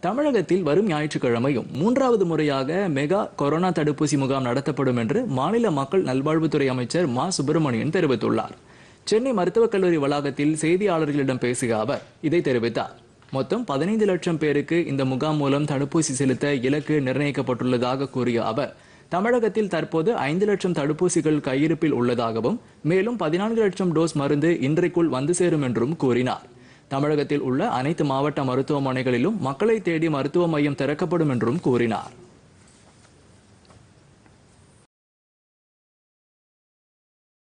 தமிழகத்தில் வரும் ஞாயிற்றுக்கிழமையும் மூன்றாவது முறையாக மெகா கொரோனா தடுப்பூசி முகாம் நடத்தப்படும் என்று மாநில மக்கள் நல்வாழ்வுத்துறை அமைச்சர் மா சுப்பிரமணியன் தெரிவித்துள்ளார் சென்னை மருத்துவக் கல்லூரி வளாகத்தில் செய்தியாளர்களிடம் பேசிய அவர் இதை தெரிவித்தார் மொத்தம் பதினைந்து லட்சம் பேருக்கு இந்த முகாம் மூலம் தடுப்பூசி செலுத்த இலக்கு நிர்ணயிக்கப்பட்டுள்ளதாக கூறிய அவர் தமிழகத்தில் தற்போது ஐந்து லட்சம் தடுப்பூசிகள் கையிருப்பில் உள்ளதாகவும் மேலும் பதினான்கு லட்சம் டோஸ் மருந்து இன்றைக்குள் வந்து சேரும் என்றும் கூறினார் தமிழகத்தில் உள்ள அனைத்து மாவட்ட மருத்துவமனைகளிலும் மக்களை தேடி மருத்துவ மையம் திறக்கப்படும் என்றும் கூறினார்